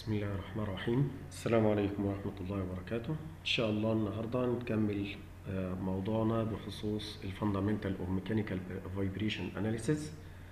بسم الله الرحمن الرحيم السلام عليكم ورحمة الله وبركاته إن شاء الله النهاردة نكمل آه، موضوعنا بخصوص الفاندامنتال أو ميكانيكال فايبريشن أناليسيز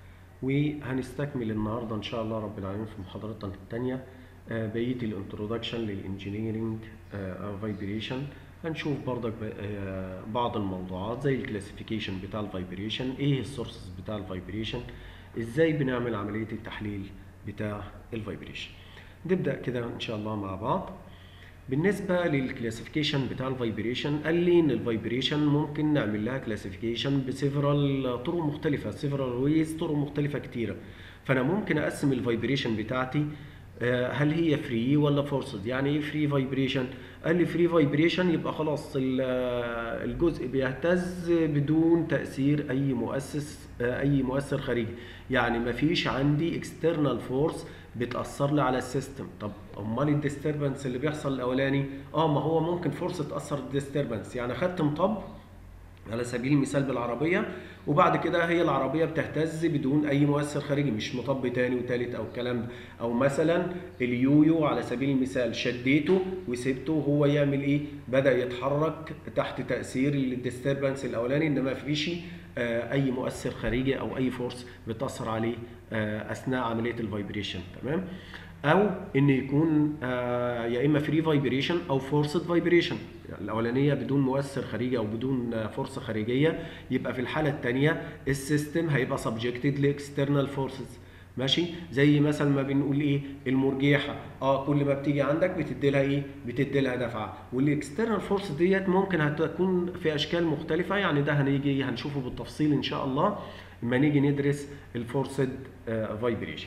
وهنستكمل النهاردة إن شاء الله رب العالمين في محاضرتنا الثانية بقية الانترودكشن للانجينيرينج فايبريشن هنشوف برضك ب- آه، بعض الموضوعات زي الكلاسيفيكيشن بتاع الفايبريشن ايه السورسز بتاع الفايبريشن ازاي بنعمل عملية التحليل بتاع الفايبريشن نبدأ كده إن شاء الله مع بعض بالنسبة للكلاسيفيكيشن بتاع الفايبريشن قال لي إن الفايبريشن ممكن نعمل لها كلاسيفيكيشن بسيفرال طرق مختلفة سيفرال ويز طرق مختلفة كتيرة فأنا ممكن أقسم الفايبريشن بتاعتي آه، هل هي فري ولا فورسد يعني ايه فري فايبريشن قال لي فري فايبريشن يبقى خلاص ال- آه، الجزء بيهتز بدون تأثير أي مؤسس آه، أي مؤثر خارجي يعني مفيش عندي اكسترنال فورس بتأثر لي على السيستم طب امال الديستربنس اللي بيحصل الاولاني اه ما هو ممكن فرصه تاثر الديستربنس يعني خدت مطب على سبيل المثال بالعربيه وبعد كده هي العربيه بتهتز بدون اي مؤثر خارجي مش مطب تاني وتالت او الكلام ده او مثلا اليويو على سبيل المثال شديته وسبته وهو يعمل ايه بدا يتحرك تحت تاثير الديستربنس الاولاني ان ما فيش آه، اي مؤثر خارجي او اي فورس بتاثر عليه آه، اثناء عمليه الفايبريشن تمام او ان يكون آه، يا اما فري فايبريشن او فورسد فايبريشن الاولانيه بدون مؤثر خارجي او بدون آه، فرصه خارجيه يبقى في الحاله الثانيه السيستم هيبقى سبجكتد لاكسترنال فورسز ماشي زي مثلا ما بنقول ايه المرجيحه اه كل ما بتيجي عندك بتدي لها ايه بتدي لها دفعه والاكسترنال فورس ديت ممكن هتكون في اشكال مختلفه يعني ده هنيجي هنشوفه بالتفصيل ان شاء الله لما نيجي ندرس الفورسد فايبريشن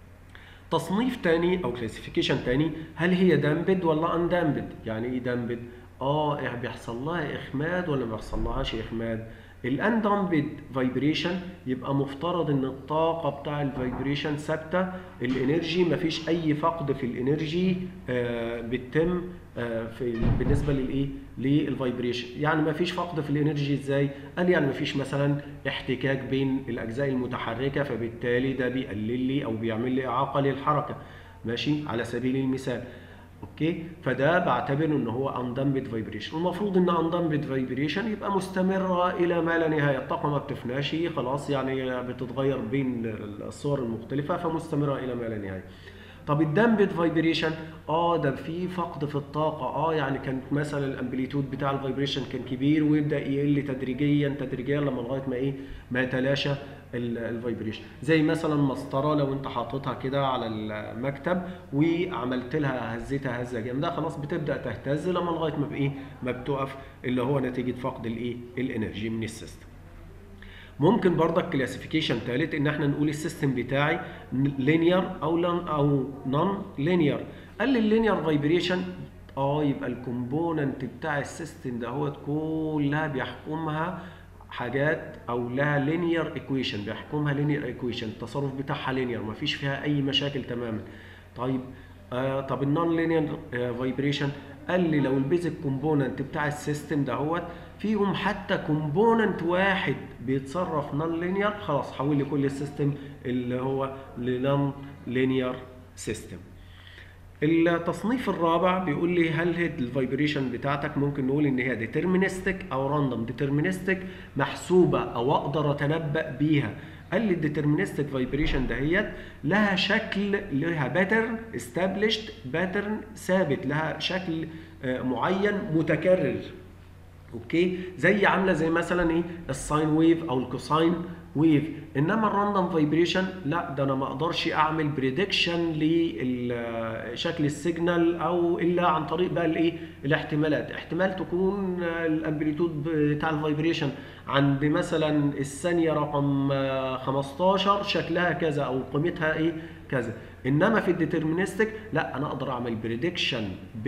تصنيف تاني او كلاسيفيكيشن تاني هل هي دامبد ولا اندامبد يعني ايه دامبد اه إيه بيحصل لها اخماد ولا ما بيحصلهاش اخماد الاندامبد فايبريشن يبقى مفترض ان الطاقه بتاع الفايبريشن ثابته الانرجي مفيش اي فقد في الانرجي آه بتتم آه في بالنسبه للايه للفايبريشن يعني مفيش فقد في الانرجي ازاي قال يعني مفيش مثلا احتكاك بين الاجزاء المتحركه فبالتالي ده بيقلل لي او بيعمل لي اعاقه للحركه ماشي على سبيل المثال اوكي فده بعتبره ان هو اندمبد فايبريشن المفروض ان اندمبد فايبريشن يبقى مستمره الى ما لا نهايه الطاقه ما بتفناش خلاص يعني بتتغير بين الصور المختلفه فمستمره الى ما لا نهايه طب الدامبد فايبريشن اه ده في فقد في الطاقه اه يعني كانت مثلا الامبليتود بتاع الفايبريشن كان كبير ويبدا يقل تدريجيا تدريجيا لما لغايه ما ايه ما يتلاشى الفايبريشن زي مثلا مسطره لو انت حاططها كده على المكتب وعملت لها هزيتها هزه جامده خلاص بتبدا تهتز لما لغايه ما بايه ما بتقف اللي هو نتيجه فقد الايه الانرجي من السيستم ممكن برضك كلاسيفيكيشن ثالث ان احنا نقول السيستم بتاعي لينير او لن او نون لينير قال لي اللينير فايبريشن اه يبقى الكومبوننت بتاع السيستم ده هو كلها بيحكمها حاجات او لها لينير ايكويشن بيحكمها لينير ايكويشن التصرف بتاعها لينير مفيش فيها اي مشاكل تماما طيب آه طب النون لينير فايبريشن قال لي لو البيزك كومبوننت بتاع السيستم دهوت فيهم حتى كومبوننت واحد بيتصرف نون لينير خلاص حول لي كل السيستم اللي هو لنون لينير سيستم التصنيف الرابع بيقول لي هل هي الفايبريشن بتاعتك ممكن نقول ان هي ديترمينستك او راندوم ديترمينستك محسوبه او اقدر اتنبأ بيها قال لي الديترمينستك فايبريشن دهيت لها شكل لها باترن استابليشد باترن ثابت لها شكل آه، معين متكرر اوكي زي عامله زي مثلا ايه الساين ويف او الكوساين ويف انما الراندوم فايبريشن لا ده انا ما اقدرش اعمل بريدكشن لشكل السيجنال او الا عن طريق بقى الايه الاحتمالات احتمال تكون الامبليتود بتاع الفايبريشن عند مثلا الثانيه رقم آه، 15 شكلها كذا او قيمتها ايه كذا انما في الديترمينستك لا انا اقدر اعمل بريدكشن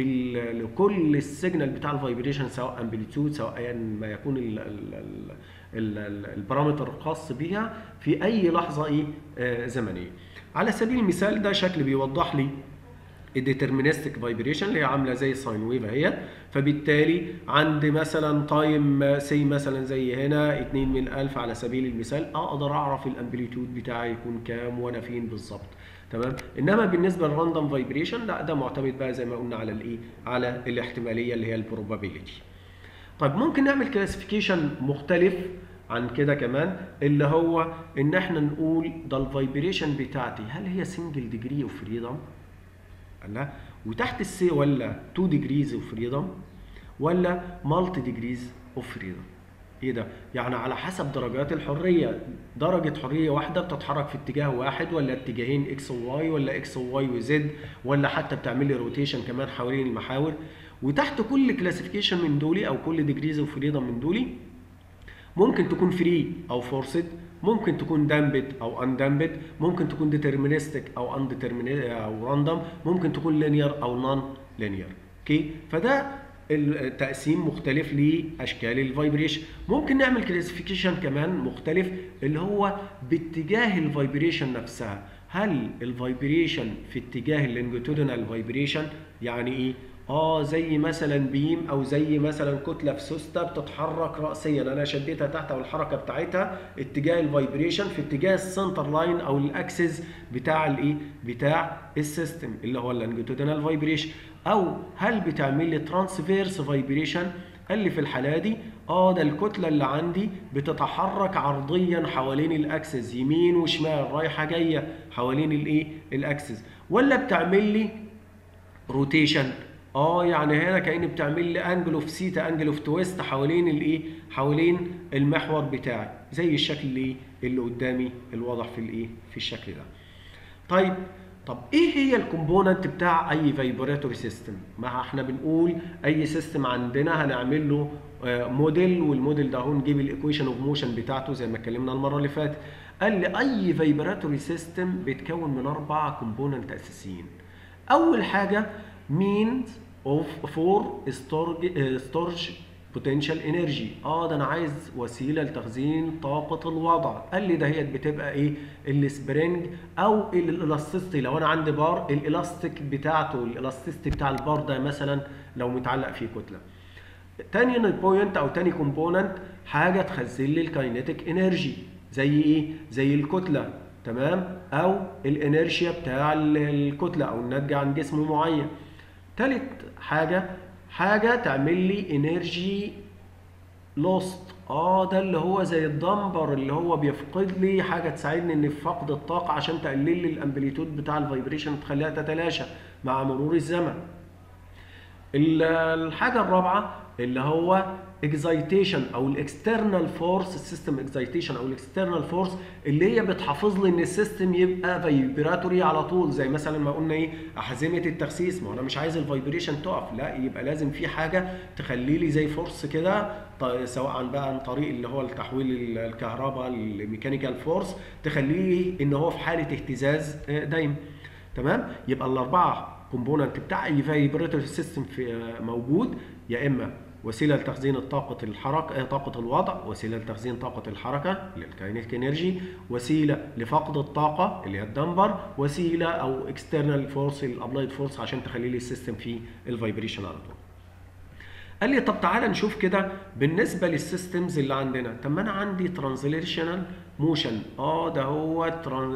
لكل السيجنال بتاع الفايبريشن سواء امبليتود سواء ايا ما يكون ال ال ال ال ال البارامتر الخاص بيها في اي لحظه ايه آه زمنيه على سبيل المثال ده شكل بيوضح لي الديترمينستك فايبريشن اللي هي عامله زي الساين ويف اهيت فبالتالي عند مثلا تايم سي مثلا زي هنا 2 من 1000 على سبيل المثال اقدر اعرف الامبليتود بتاعي يكون كام وانا فين بالظبط تمام انما بالنسبه للراندوم فايبريشن لا ده معتمد بقى زي ما قلنا على الايه على الاحتماليه اللي هي البروبابيلتي طيب ممكن نعمل كلاسيفيكيشن مختلف عن كده كمان اللي هو ان احنا نقول ده الفايبريشن بتاعتي هل هي سنجل ديجري اوف فريدم لا وتحت السي ولا 2 ديجريز اوف فريدم ولا مالتي ديجريز اوف فريدم ايه ده يعني على حسب درجات الحريه درجه حريه واحده بتتحرك في اتجاه واحد ولا اتجاهين اكس وواي ولا اكس وواي وزد ولا حتى بتعمل لي روتيشن كمان حوالين المحاور وتحت كل كلاسيفيكيشن من دولي او كل ديجريز اوف فريدم من دولي ممكن تكون فري او فورسد ممكن تكون دامبت او اندامبت ممكن تكون ديترمينستك او ان او راندوم ممكن تكون لينير او نون لينير اوكي فده التقسيم مختلف لاشكال الفايبريشن ممكن نعمل كلاسيفيكيشن كمان مختلف اللي هو باتجاه الفايبريشن نفسها هل الفايبريشن في اتجاه اللونجيتودينال فايبريشن يعني ايه اه زي مثلا بيم او زي مثلا كتله في سوسته بتتحرك راسيا انا شديتها تحت والحركه بتاعتها اتجاه الفايبريشن في اتجاه السنتر لاين او الاكسس بتاع الايه بتاع السيستم اللي هو اللونجيتودينال فايبريشن او هل بتعمل لي ترانسفيرس فايبريشن قال لي في الحاله دي اه ده الكتله اللي عندي بتتحرك عرضيا حوالين الاكسس يمين وشمال رايحه جايه حوالين الايه الاكسس ولا بتعمل لي روتيشن اه يعني هنا كأن بتعمل لي انجل اوف سيتا انجل اوف تويست حوالين الايه حوالين المحور بتاعي زي الشكل اللي اللي قدامي الواضح في الايه في الشكل ده طيب طب ايه هي الكومبوننت بتاع اي فايبراتوري سيستم ما احنا بنقول اي سيستم عندنا هنعمل له موديل والموديل ده اهو نجيب الايكويشن اوف موشن بتاعته زي ما اتكلمنا المره اللي فاتت قال لي اي فايبراتوري سيستم بيتكون من اربع كومبوننت اساسيين اول حاجه means of for storage potential energy اه ده انا عايز وسيله لتخزين طاقه الوضع قال لي دهيت بتبقى ايه السبرينج او الالاستيستي لو انا عندي بار الالاستيك بتاعته الالاستيستي بتاع البار ده مثلا لو متعلق فيه كتله تاني بوينت او تاني كومبوننت حاجه تخزن لي الكاينيتيك انرجي زي ايه زي الكتله تمام او الانرشيا بتاع الكتله او الناتجه عن جسم معين تالت حاجة حاجة تعمل لي انرجي لوست اه ده اللي هو زي الدمبر اللي هو بيفقد لي حاجة تساعدني ان في فقد الطاقة عشان تقلل لي الامبليتود بتاع الفايبريشن تخليها تتلاشى مع مرور الزمن الحاجة الرابعة اللي هو اكزايتيشن او الاكسترنال فورس السيستم اكزايتيشن او الاكسترنال فورس اللي هي بتحافظ لي ان السيستم يبقى فايبراتوري على طول زي مثلا ما قلنا ايه احزمه التخسيس ما انا مش عايز الفايبريشن تقف لا يبقى لازم في حاجه تخلي لي زي فورس كده سواء بقى عن طريق اللي هو التحويل الكهرباء الميكانيكال فورس تخليه ان هو في حاله اهتزاز دايم تمام يبقى الاربعه كومبوننت بتاع اي فايبراتوري سيستم موجود يا اما وسيله لتخزين الطاقه الحركه طاقه الوضع وسيله لتخزين طاقه الحركه اللي الكاينيتيك انرجي وسيله لفقد الطاقه اللي هي الدمبر وسيله او اكسترنال فورس الابلايد فورس عشان تخلي لي السيستم فيه الفايبريشن على طول قال لي طب تعالى نشوف كده بالنسبه للسيستمز اللي عندنا طب ما انا عندي ترانزليشنال موشن اه ده هو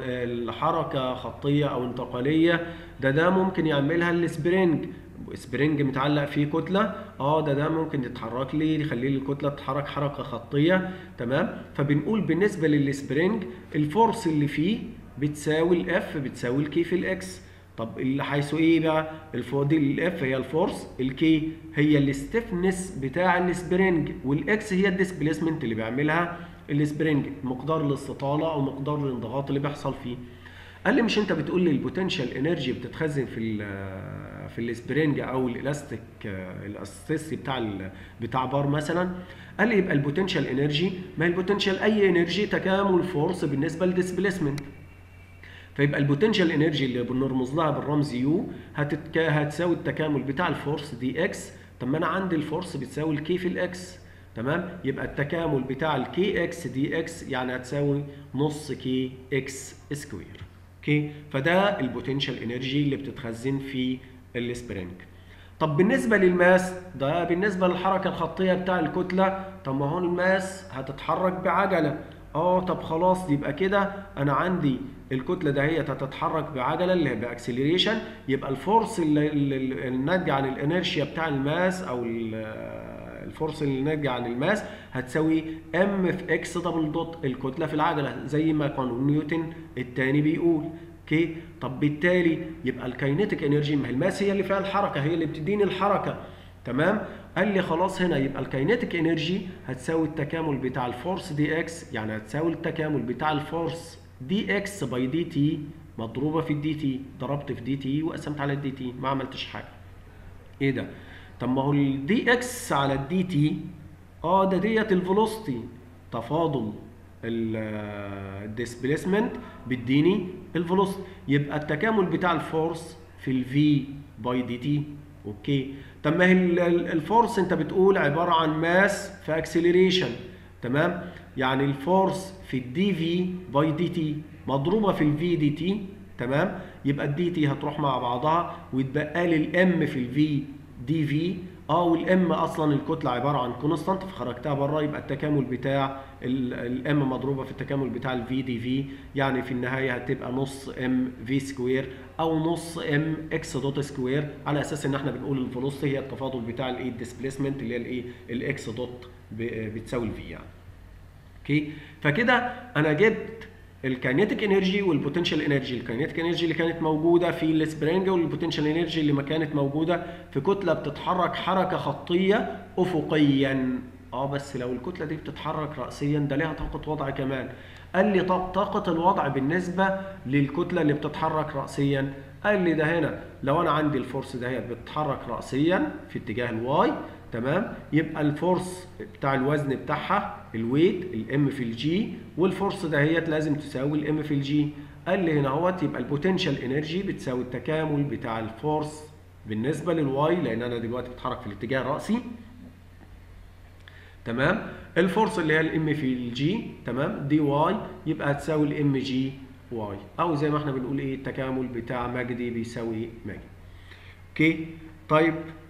الحركه خطيه او انتقاليه ده ده ممكن يعملها السبرينج سبرينج متعلق فيه كتله اه ده ده ممكن يتحرك لي يخلي لي الكتله تتحرك حركه خطيه تمام فبنقول بالنسبه للسبرينج الفورس اللي فيه بتساوي الاف بتساوي الكي في الاكس طب اللي حيث ايه بقى الفوق دي الاف هي الفورس الكي هي الاستفنس بتاع السبرينج والاكس هي الديسبيسمنت اللي بيعملها السبرينج مقدار الاستطاله او مقدار الانضغاط اللي بيحصل فيه قال لي مش انت بتقول لي البوتنشال انرجي بتتخزن في ال في السبرينج او الالاستيك الاستيسي بتاع بتاع بار مثلا قال لي يبقى البوتنشال انرجي ما هي البوتنشال اي انرجي تكامل فورس بالنسبه للديسبيسمنت فيبقى البوتنشال انرجي اللي بنرمز لها بالرمز يو هتتك... هتساوي التكامل بتاع الفورس دي اكس طب ما انا عندي الفورس بتساوي الكي في الاكس تمام يبقى التكامل بتاع الكي اكس دي اكس يعني هتساوي نص كي اكس سكوير اوكي فده البوتنشال انرجي اللي بتتخزن في السبرينج طب بالنسبة للماس ده بالنسبة للحركة الخطية بتاع الكتلة طب ما هو الماس هتتحرك بعجلة اه طب خلاص يبقى كده انا عندي الكتله دهيت هتتحرك بعجله اللي هي باكسلريشن يبقى الفورس اللي- اللي- الناتجه عن الانرشيا بتاع الماس او ال- الفورس اللي ناتجه عن الماس هتساوي ام في اكس دبل دوت الكتله في العجله زي ما قانون نيوتن الثاني بيقول اوكي طب بالتالي يبقى الكاينيتيك انرجي ما هي الماس هي اللي فيها الحركه هي اللي بتديني الحركه تمام قال لي خلاص هنا يبقى الكاينيتيك انرجي هتساوي التكامل بتاع الفورس دي اكس يعني هتساوي التكامل بتاع الفورس دي اكس باي دي تي مضروبه في الدي تي ضربت في دي تي وقسمت على الدي تي ما عملتش حاجه ايه ده طب ما هو الدي اكس على الدي تي اه ده ديت الفيلوسيتي تفاضل الديسبيسمنت بيديني الفيلوسيتي يبقى التكامل بتاع الفورس في الفي باي دي تي اوكي طب ما هي ال- ال- الفورس انت بتقول عباره عن ماس في اكسلريشن تمام يعني الفورس في الدي في باي دي تي مضروبه في الفي دي تي تمام يبقى الدي تي هتروح مع بعضها ويتبقى لي الام في الفي دي في اه والام اصلا الكتله عباره عن كونستانت فخرجتها بره يبقى التكامل بتاع الام مضروبه في التكامل بتاع الفي دي في يعني في النهايه هتبقى نص ام في سكوير او نص ام اكس دوت سكوير على اساس ان احنا بنقول الفيلوسيتي هي التفاضل بتاع الايه الديسبيسمنت اللي هي الايه الاكس دوت ب- بتساوي الفي يعني اوكي فكده انا جبت الكاينيتيك انرجي والبوتنشال انرجي الكاينيتيك انرجي اللي كانت موجوده في السبرينج والبوتنشال انرجي اللي ما كانت موجوده في كتله بتتحرك حركه خطيه افقيا اه بس لو الكتله دي بتتحرك راسيا ده ليها طاقه وضع كمان قال لي طب طاقه الوضع بالنسبه للكتله اللي بتتحرك راسيا قال لي ده هنا لو انا عندي الفورس دهيت بتتحرك راسيا في اتجاه الواي تمام يبقى الفورس بتاع الوزن بتاعها الويت الام في الجي والفورس دهيت لازم تساوي الام في الجي قال لي هنا اهوت يبقى البوتنشال انرجي بتساوي التكامل بتاع الفورس بالنسبه للواي لان انا دلوقتي بتحرك في الاتجاه الراسي تمام الفورس اللي هي الام في الجي تمام دي واي يبقى هتساوي الام جي واي او زي ما احنا بنقول ايه التكامل بتاع مجدي بيساوي مجدي اوكي طيب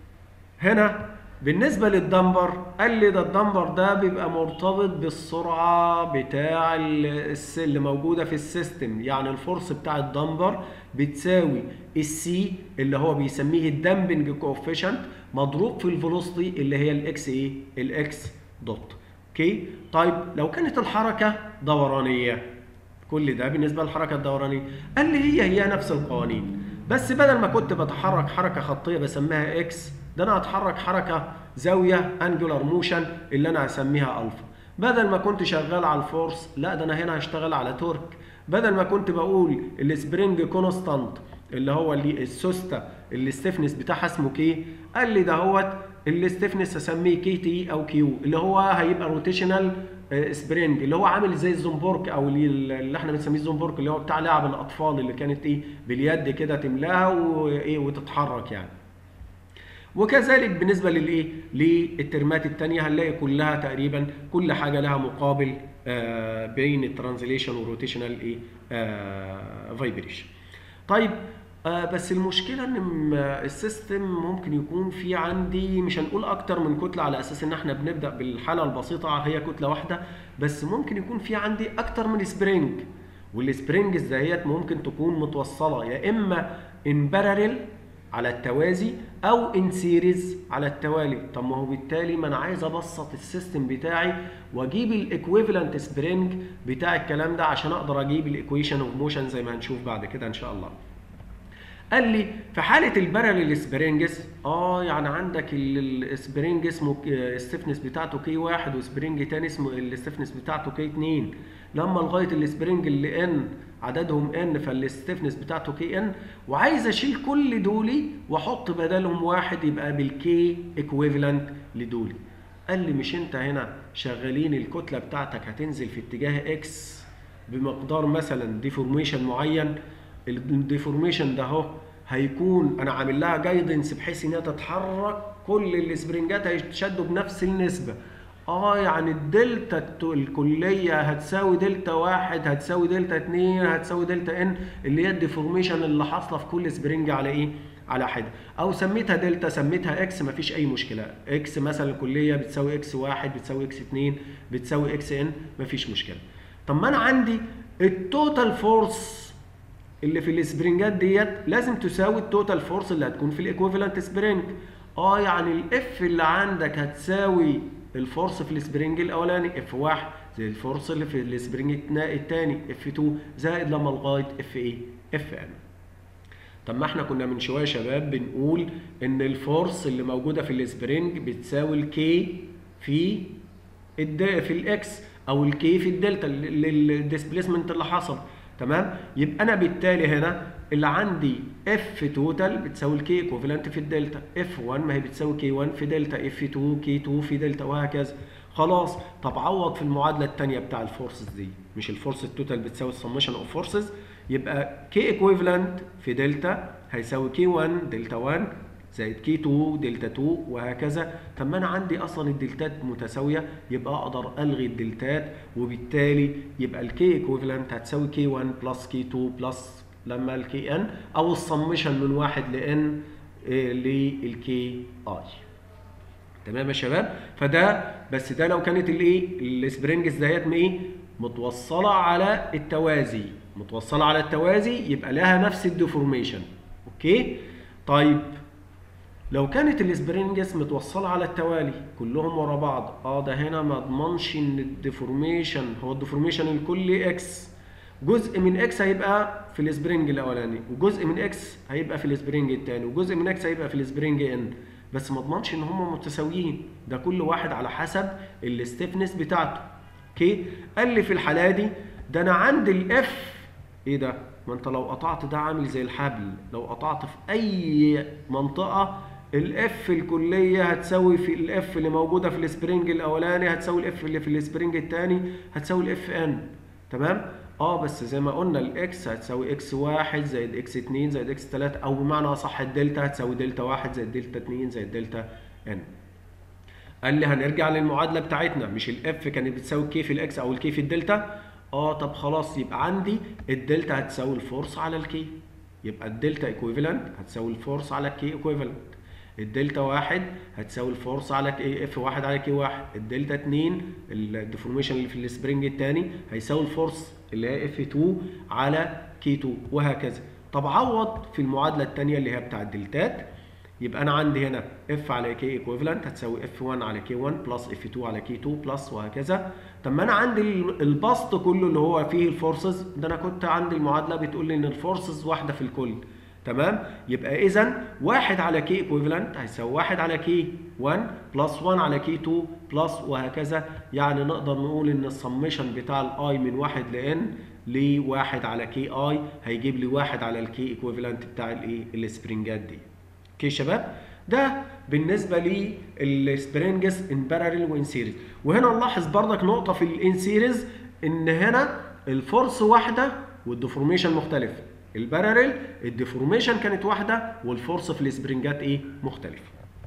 هنا بالنسبة للدمبر قال لي ده الدمبر ده بيبقى مرتبط بالسرعة بتاع ال- الس- اللي موجودة في السيستم يعني الفورس بتاع الدمبر بتساوي السي اللي هو بيسميه الدمبنج كوفيشنت مضروب في الفيلوسيتي اللي هي الاكس ايه الاكس دوت اوكي طيب لو كانت الحركة دورانية كل ده بالنسبه للحركه الدورانيه قال لي هي هي نفس القوانين بس بدل ما كنت بتحرك حركه خطيه بسميها اكس ده انا هتحرك حركه زاويه انجولار موشن اللي انا هسميها الفا بدل ما كنت شغال على الفورس لا ده انا هنا هشتغل على تورك بدل ما كنت بقول السبرينج كونستانت اللي هو اللي السوسته اللي الستفنس بتاعها اسمه كي قال لي ده هوت الستفنس هسميه كي تي او كيو اللي هو هيبقى روتيشنال سبرينج اللي هو عامل زي الزنبورك او اللي اللي احنا بنسميه الزنبورك اللي هو بتاع لعب الاطفال اللي كانت ايه باليد كده تملاها وايه وتتحرك يعني وكذلك بالنسبه للايه للترمات الثانيه هنلاقي كلها تقريبا كل حاجه لها مقابل آه بين الترانزليشن والروتيشنال ايه آه فايبريشن طيب آه بس المشكله ان م- السيستم ممكن يكون في عندي مش هنقول اكتر من كتله على اساس ان احنا بنبدا بالحاله البسيطه هي كتله واحده بس ممكن يكون في عندي اكتر من سبرينج والسبرينجز دهيت ممكن تكون متوصله يا اما ان باراليل على التوازي او ان سيريز على التوالي طب ما هو بالتالي ما انا عايز ابسط السيستم بتاعي واجيب الايكويفالنت سبرينج بتاع الكلام ده عشان اقدر اجيب الايكويشن اوف موشن زي ما هنشوف بعد كده ان شاء الله قال لي في حاله الباراليل سبرينجز اه يعني عندك السبرينج اسمه الستفنس بتاعته كي واحد وسبرينج تاني اسمه الستفنس بتاعته كي اتنين لما لغايه السبرينج اللي ان عددهم ان فالستفنس بتاعته كي ان وعايز اشيل كل دولي واحط بدلهم واحد يبقى بالكي ايكويفالنت لدولي قال لي مش انت هنا شغالين الكتله بتاعتك هتنزل في اتجاه اكس بمقدار مثلا ديفورميشن معين الديفورميشن ده اهو هيكون انا عامل لها جايدنس بحيث انها تتحرك كل السبرنجات هيتشدوا بنفس النسبه اه يعني الدلتا الت- الكليه هتساوي دلتا واحد هتساوي دلتا اتنين هتساوي دلتا ان اللي هي الديفورميشن اللي حاصله في كل سبرنج على ايه؟ على حده او سميتها دلتا سميتها اكس مفيش اي مشكله اكس مثلا الكليه بتساوي اكس واحد بتساوي اكس اتنين بتساوي اكس ان مفيش مشكله طب ما انا عندي التوتال فورس اللي في السبرنجات ديت لازم تساوي التوتال فورس اللي هتكون في الايكويفالنت سبرينج اه يعني الاف اللي عندك هتساوي الفورس في السبرينج الاولاني اف 1 زي الفورس اللي في السبرينج الثاني اف 2 زائد لما لغايه اف ايه اف ان طب ما احنا كنا من شويه يا شباب بنقول ان الفورس اللي موجوده في السبرينج بتساوي الكي في الد في الاكس او الكي في الدلتا للديسبيسمنت اللي حصل تمام يبقى انا بالتالي هنا اللي عندي اف توتال بتساوي الكي ايكوفالنت في الدلتا اف 1 ما هي بتساوي كي 1 في دلتا اف 2 كي 2 في دلتا وهكذا خلاص طب عوض في المعادله الثانيه بتاع الفورسز دي مش الفورس التوتال بتساوي السمشن اوف فورسز يبقى كي ايكويفالنت في دلتا هيساوي كي 1 دلتا 1 زائد كي 2 دلتا 2 وهكذا طب ما انا عندي اصلا الدلتات متساويه يبقى اقدر الغي الدلتات وبالتالي يبقى الكي ايكويفالنت هتساوي كي 1 بلس كي 2 بلس لما الكي ان او السمشن من 1 لان للكي اي تمام يا شباب فده بس ده لو كانت الايه السبرينجز ديت ايه متوصله على التوازي متوصله على التوازي يبقى لها نفس الديفورميشن اوكي طيب لو كانت السبرينجز متوصله على التوالي كلهم ورا بعض اه ده هنا ما اضمنش ان الديفورميشن هو الديفورميشن الكلي اكس جزء من اكس هيبقى في السبرينج الاولاني وجزء من اكس هيبقى في السبرينج الثاني وجزء من اكس هيبقى في السبرينج ان بس ما اضمنش ان هم متساويين ده كل واحد على حسب الستيفنس بتاعته اوكي قال لي في الحاله دي ده انا عندي الاف ايه ده ما انت لو قطعت ده عامل زي الحبل لو قطعت في اي منطقه الاف الكليه هتساوي في الاف اللي موجوده في السبرينج الاولاني هتساوي الاف اللي في السبرينج الثاني هتساوي الاف ان تمام اه بس زي ما قلنا الاكس هتساوي اكس 1 زائد اكس 2 زائد اكس 3 او بمعنى اصح الدلتا هتساوي دلتا 1 زائد دلتا 2 زائد دلتا ان قال لي هنرجع للمعادله بتاعتنا مش الاف كانت بتساوي كي في الاكس او الكي في الدلتا اه طب خلاص يبقى عندي الدلتا هتساوي الفورس على الكي يبقى الدلتا ايكويفالنت هتساوي الفورس على الكي ايكويفالنت الدلتا واحد هتساوي الفورس على كي اف واحد على كي واحد الدلتا اتنين الديفورميشن اللي في السبرينج التاني هيساوي الفورس اللي هي اف 2 على كي 2 وهكذا طب عوض في المعادله الثانيه اللي هي بتاع الدلتات يبقى انا عندي هنا اف على كي ايكويفالنت هتساوي اف 1 على كي 1 بلس اف 2 على كي 2 بلس وهكذا طب ما انا عندي البسط كله اللي هو فيه الفورسز ده انا كنت عندي المعادله بتقول لي ان الفورسز واحده في الكل تمام يبقى اذا 1 على كي ايكويفالنت هيساوي 1 على كي 1 بلس 1 على كي 2 بلس وهكذا يعني نقدر نقول ان السمشن بتاع الاي من 1 لان ل 1 على كي اي هيجيب لي 1 على الكي ايكويفالنت بتاع الايه السبرنجات دي اوكي يا شباب ده بالنسبه للسبرينجز ان باراليل وان سيريز وهنا نلاحظ بردك نقطه في الان سيريز ان هنا الفورس واحده والديفورميشن مختلف الباراليل الديفورميشن كانت واحده والفورس في السبرنجات ايه مختلف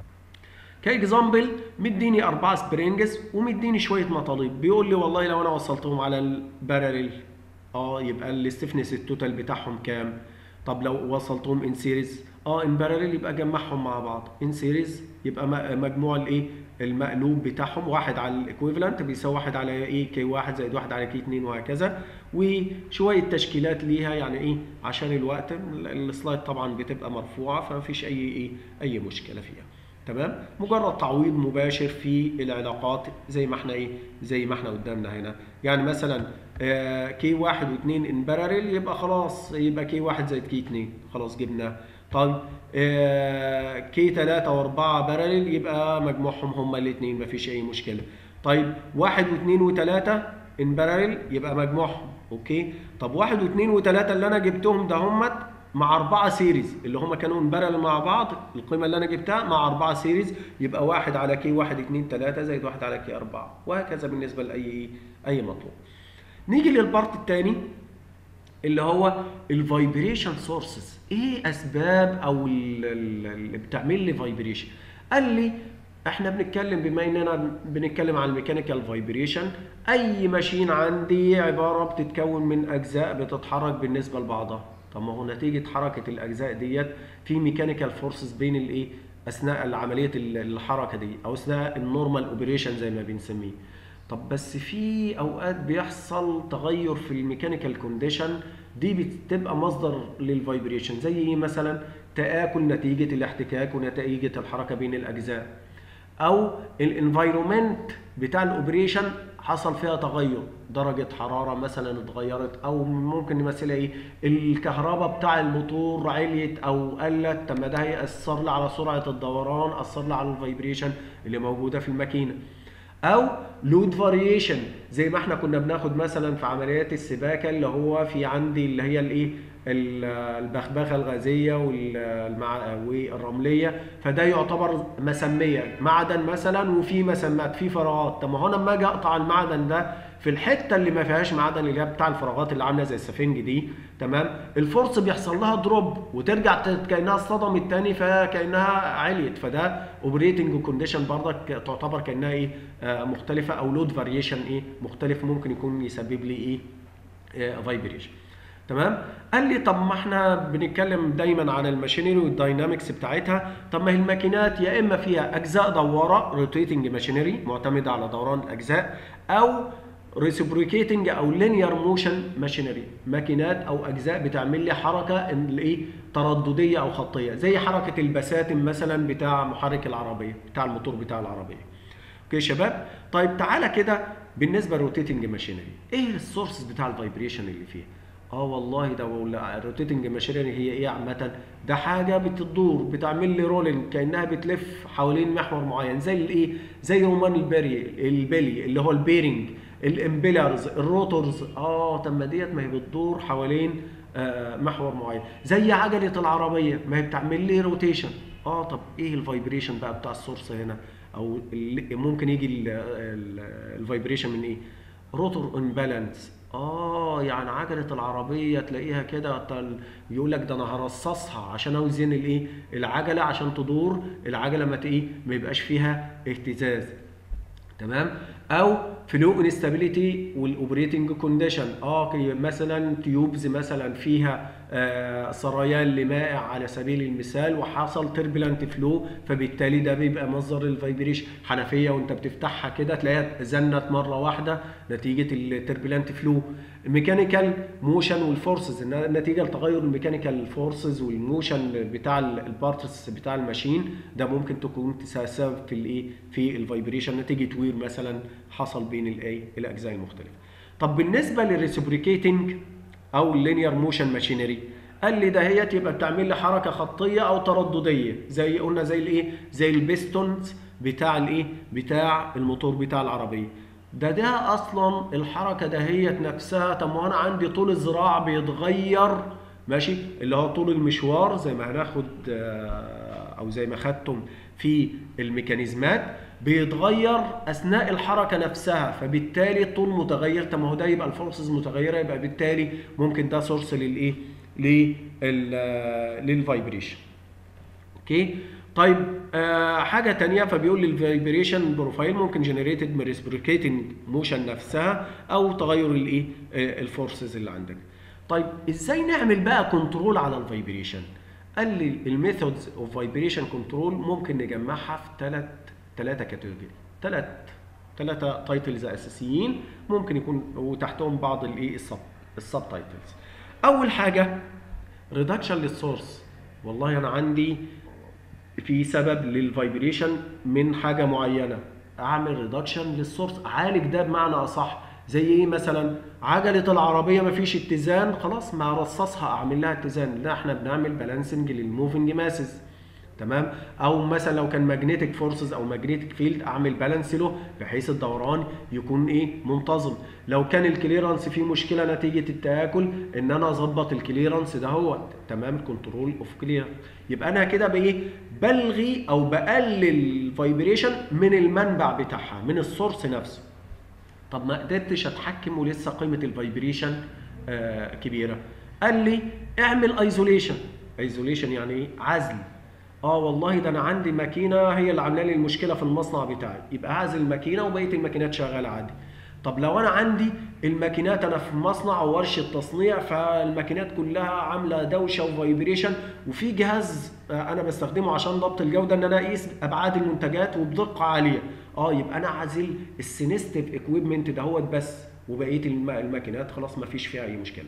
كاكزامبل مديني اربعه سبرينجز ومديني شويه مطالب بيقول لي والله لو انا وصلتهم على الباراليل اه يبقى الستفنس التوتال بتاعهم كام طب لو وصلتهم ان سيريز اه ان باراليل يبقى جمعهم مع بعض ان سيريز يبقى مجموع الايه المقلوب بتاعهم واحد على الايكويفالنت بيساوي واحد على ايه كي واحد زائد واحد على كي اتنين وهكذا وشويه تشكيلات ليها يعني ايه عشان الوقت السلايد طبعا بتبقى مرفوعه فمفيش اي ايه اي مشكله فيها تمام مجرد تعويض مباشر في العلاقات زي ما احنا ايه زي ما احنا قدامنا هنا يعني مثلا آه كي واحد واثنين ان باراليل يبقى خلاص يبقى كي واحد زائد كي اتنين خلاص جبناه طيب آه كي 3 و4 باراليل يبقى مجموعهم هما الاثنين مفيش اي مشكله طيب واحد واثنين وثلاثة ان باراليل يبقى مجموعهم اوكي طب واحد واثنين وثلاثة اللي انا جبتهم ده همت مع أربعة سيريز اللي هما كانوا انبرل مع بعض القيمة اللي أنا جبتها مع أربعة سيريز يبقى واحد على كي واحد اتنين تلاتة زائد واحد على كي أربعة وهكذا بالنسبة لأي أي مطلوب. نيجي للبارت التاني اللي هو الفايبريشن سورسز ايه اسباب او اللي بتعمل لي فايبريشن قال لي احنا بنتكلم بما اننا بنتكلم عن الميكانيكال فايبريشن اي ماشين عندي عباره بتتكون من اجزاء بتتحرك بالنسبه لبعضها طب ما هو نتيجه حركه الاجزاء ديت في ميكانيكال فورسز بين الايه اثناء عمليه الحركه دي او اثناء النورمال اوبريشن زي ما بنسميه طب بس في اوقات بيحصل تغير في الميكانيكال كونديشن دي بتبقى مصدر للفايبريشن زي ايه مثلا تآكل نتيجة الاحتكاك ونتيجة الحركة بين الأجزاء أو الانفايرومنت بتاع الأوبريشن حصل فيها تغير درجة حرارة مثلا اتغيرت أو ممكن نمثلها إيه الكهرباء بتاع الموتور عليت أو قلت طب ما ده هيأثر لي على سرعة الدوران أثر لي على الفايبريشن اللي موجودة في الماكينة او لود فاريشن زي ما احنا كنا بناخد مثلا في عمليات السباكه اللي هو في عندي اللي هي الايه البخبخه الغازيه والرمليه فده يعتبر مسميه معدن مثلا وفي مسمات في فراغات طب ما هو انا لما اجي اقطع المعدن ده في الحته اللي ما فيهاش معدن اللي هي بتاع الفراغات اللي عامله زي السفنج دي تمام الفرص بيحصل لها دروب وترجع كانها اصطدمت تاني فكانها عليت فده اوبريتنج كونديشن برضك تعتبر كانها ايه آه مختلفه او لود فاريشن ايه مختلف ممكن يكون يسبب لي ايه آه فايبريشن تمام قال لي طب ما احنا بنتكلم دايما عن الماشينري والداينامكس بتاعتها طب ما هي الماكينات يا اما فيها اجزاء دواره روتيتنج ماشينري معتمده على دوران الاجزاء او ريسبريكيتنج او لينير موشن ماشينري ماكينات او اجزاء بتعمل لي حركه الايه تردديه او خطيه زي حركه البساتم مثلا بتاع محرك العربيه بتاع الموتور بتاع العربيه اوكي يا شباب طيب تعالى كده بالنسبه للروتيتنج ماشينري ايه السورسز بتاع الفايبريشن اللي فيها اه والله ده الروتيتنج ماشينري هي ايه عامه ده حاجه بتدور بتعمل لي رولينج كانها بتلف حوالين محور معين زي الايه زي رومان البري البلي اللي هو البيرنج الامبيلرز الروتورز اه طب ما ديت ما هي بتدور حوالين آه محور معين زي عجله العربيه ما هي بتعمل لي روتيشن اه طب ايه الفايبريشن بقى بتاع السورس هنا او ممكن يجي الفايبريشن من ايه روتور امبالانس اه يعني عجله العربيه تلاقيها كده يقول لك ده انا هرصصها عشان اوزن الايه العجله عشان تدور العجله ما ايه ما يبقاش فيها اهتزاز تمام او فلو انستابيليتي والاوبريتنج كونديشن اه مثلا تيوبز مثلا فيها آه سريان لمائع على سبيل المثال وحصل تربلنت فلو فبالتالي ده بيبقى مصدر الفايبريشن حنفيه وانت بتفتحها كده تلاقيها زنت مره واحده نتيجه التربلنت فلو الميكانيكال موشن والفورسز نتيجه لتغير الميكانيكال فورسز والموشن بتاع البارتس بتاع الماشين ده ممكن تكون سبب في الايه في الفايبريشن نتيجه وير مثلا حصل بين الايه الاجزاء المختلفه طب بالنسبه للريسبريكيتنج او اللينير موشن ماشينري قال لي ده هي تبقى بتعمل لي حركه خطيه او تردديه زي قلنا زي الايه زي البيستونز بتاع الايه بتاع الموتور بتاع العربيه ده ده اصلا الحركه دهيت نفسها طب ما انا عندي طول الذراع بيتغير ماشي اللي هو طول المشوار زي ما هناخد او زي ما خدتم في الميكانيزمات بيتغير اثناء الحركه نفسها فبالتالي الطول متغير طب ما هو ده يبقى الفورسز متغيره يبقى بالتالي ممكن ده سورس للايه للفايبريشن اوكي طيب آه حاجه تانية فبيقول لي الفايبريشن بروفايل ممكن جنريتد من ريسبريكيتنج موشن نفسها او تغير الايه آه الفورسز اللي عندك طيب ازاي نعمل بقى كنترول على الفايبريشن قال لي الميثودز اوف فايبريشن كنترول ممكن نجمعها في ثلاث ثلاثه كاتيجوري ثلاث ثلاثه تايتلز اساسيين ممكن يكون وتحتهم بعض الايه السب السب تايتلز اول حاجه ريدكشن للسورس والله انا عندي في سبب للفايبريشن من حاجه معينه اعمل ريدكشن للسورس اعالج ده بمعنى اصح زي ايه مثلا عجله العربيه مفيش اتزان خلاص ما ارصصها اعمل لها اتزان لا احنا بنعمل بالانسنج للموفنج ماسز تمام او مثلا لو كان ماجنتيك فورسز او ماجنتيك فيلد اعمل بالانس له بحيث الدوران يكون ايه منتظم لو كان الكليرنس فيه مشكله نتيجه التاكل ان انا اظبط الكليرنس ده هو تمام كنترول اوف كلير يبقى انا كده بايه بلغي او بقلل الفايبريشن من المنبع بتاعها من السورس نفسه طب ما قدرتش اتحكم ولسه قيمه الفايبريشن آه كبيره قال لي اعمل ايزوليشن ايزوليشن يعني ايه عزل اه والله ده انا عندي ماكينه هي اللي عامله لي المشكله في المصنع بتاعي يبقى اعزل الماكينه وبقيه الماكينات شغاله عادي طب لو انا عندي الماكينات انا في مصنع او ورشه تصنيع فالماكينات كلها عامله دوشه وفايبريشن وفي جهاز انا بستخدمه عشان ضبط الجوده ان انا اقيس ابعاد المنتجات وبدقه عاليه اه يبقى انا عازل السينستيف اكويبمنت دهوت بس وبقيه الماكينات خلاص ما فيش فيها اي مشكله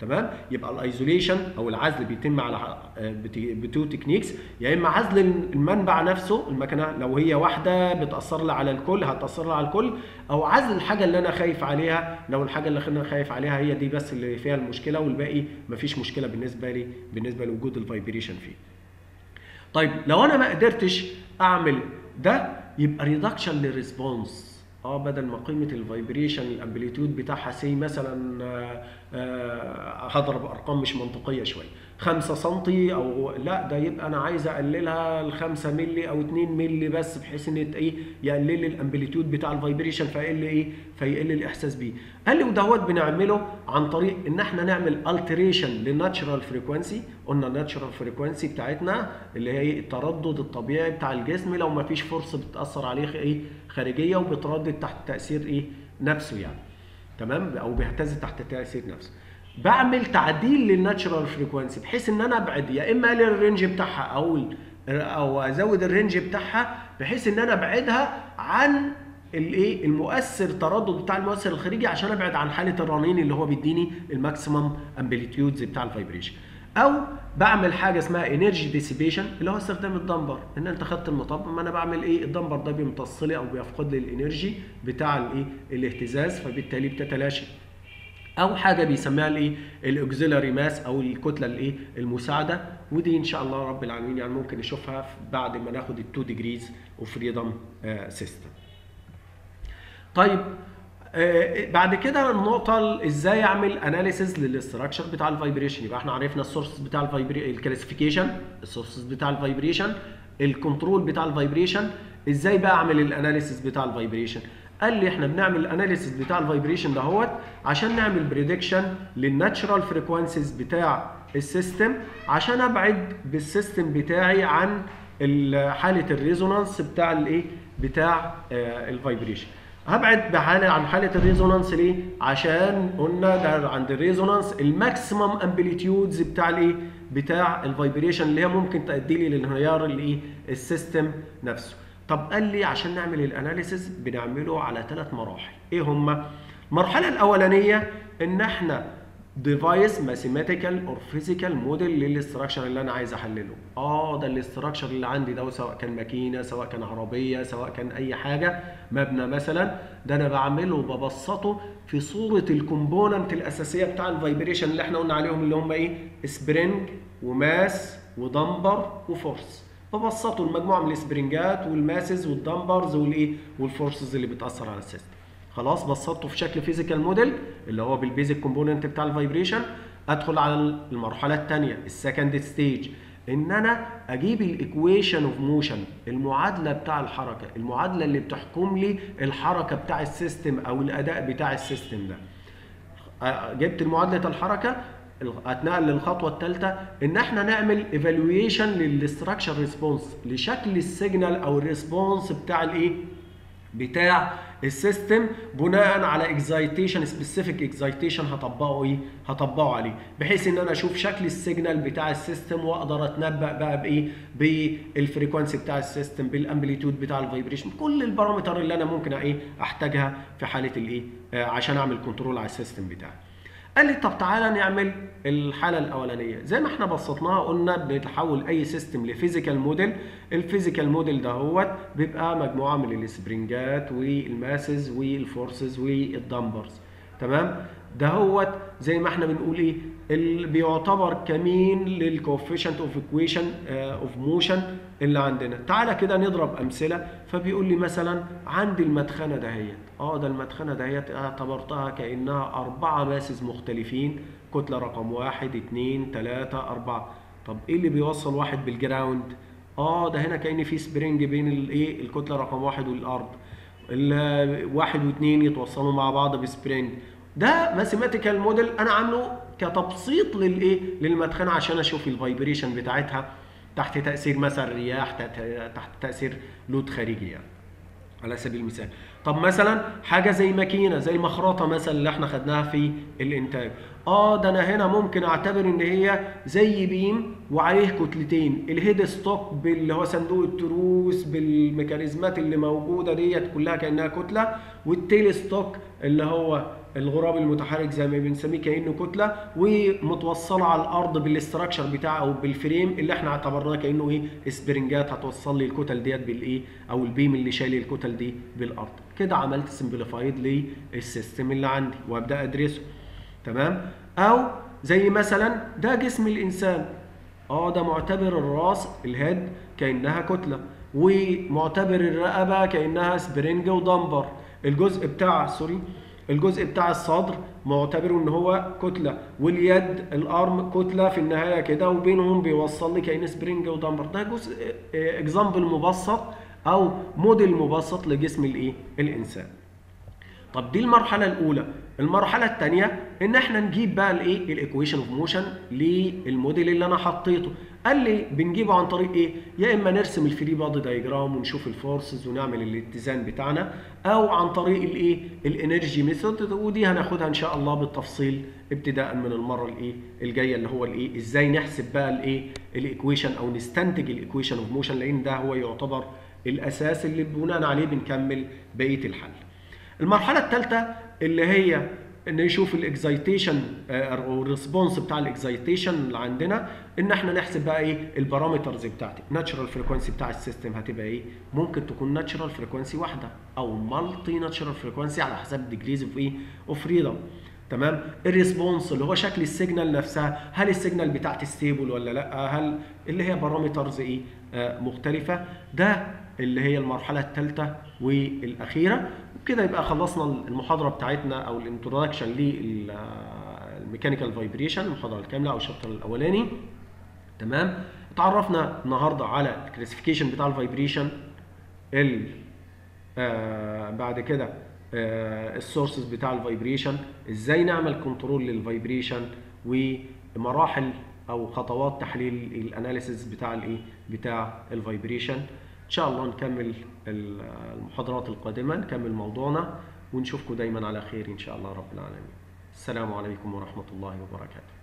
تمام يبقى الايزوليشن او العزل بيتم على بتو تكنيكس يا اما عزل المنبع نفسه المكنه لو هي واحده بتاثر لي على الكل هتاثر لي على الكل او عزل الحاجه اللي انا خايف عليها لو الحاجه اللي انا خايف عليها هي دي بس اللي فيها المشكله والباقي مفيش مشكله بالنسبه لي بالنسبه لوجود الفايبريشن فيه طيب لو انا ما قدرتش اعمل ده يبقى ريدكشن للريسبونس اه بدل ما قيمه الفايبريشن الامبليتيود بتاعها سي مثلا آه آه هضرب ارقام مش منطقيه شويه 5 سم او لا ده يبقى انا عايز اقللها ل 5 مللي او 2 مللي بس بحيث ان ايه يقلل لي الامبليتيود بتاع الفايبريشن فيقل ايه فيقل الاحساس بيه قال لي ودهوت بنعمله عن طريق ان احنا نعمل التريشن للناتشرال فريكوانسي قلنا الناتشرال فريكوانسي بتاعتنا اللي هي التردد الطبيعي بتاع الجسم لو ما فيش فرصه بتاثر عليه ايه خارجيه وبتردد تحت تاثير ايه نفسه يعني تمام او بيهتز تحت تاثير نفسه بعمل تعديل للناتشرال فريكوانسي بحيث ان انا ابعد يا اما اقلل الرينج بتاعها او او ازود الرينج بتاعها بحيث ان انا ابعدها عن الايه المؤثر تردد بتاع المؤثر الخارجي عشان ابعد عن حاله الرنين اللي هو بيديني الماكسيمم امبليتيودز بتاع الفايبريشن او بعمل حاجه اسمها انرجي ديسيبيشن اللي هو استخدام الدمبر ان انت خدت المطب ما انا بعمل ايه الدمبر ده بيمتص لي او بيفقد لي الانرجي بتاع الايه الاهتزاز فبالتالي بتتلاشى او حاجه بيسميها الايه الاوكسيلاري ماس او الكتله الايه المساعده ودي ان شاء الله رب العالمين يعني ممكن نشوفها بعد ما ناخد ال2 ديجريز اوف فريدم سيستم طيب آه بعد كده النقطة ازاي اعمل اناليسيز للاستراكشر بتاع الفايبريشن يبقى احنا عرفنا السورسز بتاع الفايبريشن الكلاسيفيكيشن السورسز بتاع الفايبريشن الكنترول بتاع الفايبريشن ازاي بقى اعمل الاناليسيز بتاع الفايبريشن قال لي احنا بنعمل الاناليسيس بتاع الفايبريشن دهوت عشان نعمل بريدكشن للناتشرال فريكوانسيز بتاع السيستم عشان ابعد بالسيستم بتاعي عن حاله الريزونانس بتاع الايه بتاع آه الفايبريشن هبعد بحاله عن حاله الريزونانس ليه عشان قلنا ده عند الريزونانس الماكسيمم امبليتيودز بتاع الايه بتاع الفايبريشن اللي هي ممكن تؤدي لي لانهيار الايه السيستم نفسه طب قال لي عشان نعمل الاناليسيس بنعمله على ثلاث مراحل ايه هما المرحله الاولانيه ان احنا ديفايس ماثيماتيكال اور فيزيكال موديل للاستراكشر اللي انا عايز احلله اه ده الاستراكشر اللي عندي ده سواء كان ماكينه سواء كان عربيه سواء كان اي حاجه مبنى مثلا ده انا بعمله وببسطه في صوره الكومبوننت الاساسيه بتاع الفايبريشن اللي احنا قلنا عليهم اللي هم ايه سبرينج وماس ودمبر وفورس ببسطه المجموعه من السبرنجات والماسز والدمبرز والايه والفورسز اللي بتاثر على السيستم خلاص بسطته في شكل فيزيكال موديل اللي هو بالبيزك كومبوننت بتاع الفايبريشن ادخل على المرحله الثانيه السكند ستيج ان انا اجيب الايكويشن اوف موشن المعادله بتاع الحركه المعادله اللي بتحكم لي الحركه بتاع السيستم او الاداء بتاع السيستم ده جبت معادله الحركه اتنقل للخطوه الثالثه ان احنا نعمل ايفالويشن للاستراكشر ريسبونس لشكل السيجنال او الريسبونس بتاع الايه بتاع السيستم بناء على اكزايتيشن سبيسيفيك اكزايتيشن هطبقه ايه هطبقه عليه بحيث ان انا اشوف شكل السيجنال بتاع السيستم واقدر اتنبأ بقى بايه بالفريكوانسي بتاع السيستم بالامبليتيود بتاع الفايبريشن كل البارامتر اللي انا ممكن ايه احتاجها في حاله الايه آه عشان اعمل كنترول على السيستم بتاعي قال لي طب تعالى نعمل الحاله الاولانيه زي ما احنا بسطناها قلنا بنتحول اي سيستم لفيزيكال موديل الفيزيكال موديل ده هو بيبقى مجموعه من السبرنجات والماسز والفورسز والدمبرز تمام ده هو زي ما احنا بنقول ايه اللي بيعتبر كمين للكوفيشنت اوف ايكويشن اوف موشن اللي عندنا تعالى كده نضرب امثله فبيقول لي مثلا عندي المدخنه دهيت اه ده المدخنه دهيت اعتبرتها كانها اربعه ماسز مختلفين كتله رقم واحد اتنين تلاته اربعه طب ايه اللي بيوصل واحد بالجراوند اه ده هنا كان في سبرينج بين الايه الكتله رقم واحد والارض واحد واثنين يتوصلوا مع بعض بسبرينج ده ماثيماتيكال موديل انا عامله كتبسيط للايه للمدخنه عشان اشوف الفايبريشن بتاعتها تحت تاثير مثلا رياح تحت تاثير لود خارجي يعني على سبيل المثال طب مثلا حاجه زي ماكينه زي المخرطه مثلا اللي احنا خدناها في الانتاج اه ده انا هنا ممكن اعتبر ان هي زي بيم وعليه كتلتين الهيد ستوك اللي هو صندوق التروس بالميكانيزمات اللي موجوده ديت كلها كانها كتله والتيل ستوك اللي هو الغراب المتحرك زي ما بنسميه كانه كتله ومتوصله على الارض بالاستراكشر بتاعه او بالفريم اللي احنا اعتبرناه كانه ايه سبرنجات هتوصل لي الكتل ديت بالايه او البيم اللي شايل الكتل دي بالارض كده عملت سمبليفايد للسيستم اللي عندي وابدا ادرسه تمام او زي مثلا ده جسم الانسان اه ده معتبر الراس الهيد كانها كتله ومعتبر الرقبه كانها سبرنج ودمبر الجزء بتاع سوري الجزء بتاع الصدر معتبره ان هو كتله واليد الارم كتله في النهايه كده وبينهم بيوصل لي كأن سبرينج ودمبر ده جزء اكزامبل مبسط او موديل مبسط لجسم الايه الانسان طب دي المرحله الاولى المرحله الثانيه ان احنا نجيب بقى الايه الايكويشن اوف موشن للموديل اللي انا حطيته قال لي بنجيبه عن طريق ايه يا اما نرسم الفري بادي دايجرام ونشوف الفورسز ونعمل الاتزان بتاعنا او عن طريق الايه الانرجي ميثود ودي هناخدها ان شاء الله بالتفصيل ابتداء من المره الايه الجايه اللي هو الايه ازاي نحسب بقى الايه الايكويشن او نستنتج الايكويشن اوف موشن لان ده هو يعتبر الاساس اللي بناء عليه بنكمل بقيه الحل المرحله الثالثه اللي هي ان نشوف الاكزايتيشن او الريسبونس بتاع الاكزايتيشن اللي عندنا ان احنا نحسب بقى ايه البارامترز بتاعتي ناتشرال فريكوانسي بتاع السيستم هتبقى ايه ممكن تكون ناتشرال فريكوانسي واحده او مالتي ناتشرال فريكوانسي على حسب ديجريز اوف ايه اوف فريدم تمام الريسبونس اللي هو شكل السيجنال نفسها هل السيجنال بتاعتي ستيبل ولا لا هل اللي هي بارامترز ايه آه مختلفه ده اللي هي المرحله الثالثه والاخيره وبكده يبقى خلصنا المحاضره بتاعتنا او الانترودكشن للميكانيكال فايبريشن المحاضره الكامله او الشابتر الاولاني تمام اتعرفنا النهارده على الكلاسيفيكيشن بتاع الفايبريشن ال آه بعد كده آه السورسز بتاع الفايبريشن ازاي نعمل كنترول للفايبريشن ومراحل او خطوات تحليل الاناليسيس بتاع الايه بتاع الفايبريشن ان شاء الله نكمل المحاضرات القادمه نكمل موضوعنا ونشوفكم دايما على خير ان شاء الله رب العالمين السلام عليكم ورحمه الله وبركاته